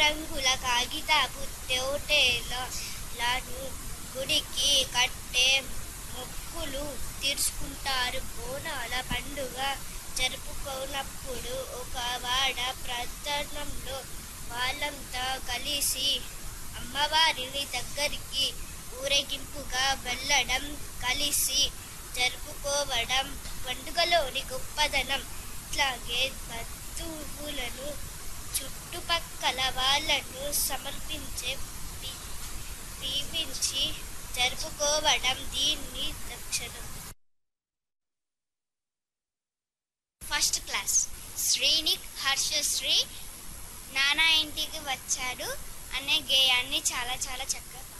రంగురంగుల కాగితపు తోటేలను గుడికి కట్టే మొక్కులు తీర్చుకుంటారు బోనాల పండుగ జరుపుకున్నప్పుడు ఒక వాడ ప్రార్థనంలో వాళ్ళంతా కలిసి అమ్మవారిని దగ్గరికి ఊరేగింపుగా వెళ్ళడం కలిసి జరుపుకోవడం పండుగలోని గొప్పదనం ఇట్లాగే బంధువులను చుట్టుపక్కల వాళ్ళను సమర్పించే దీ- దీవించి జరుపుకోవడం దీన్ని దక్షిణం ఫస్ట్ క్లాస్ శ్రీనిక్ హర్షశ్రీ నానా ఇంటికి వచ్చాడు అనే గేయాన్ని చాలా చాలా చక్కగా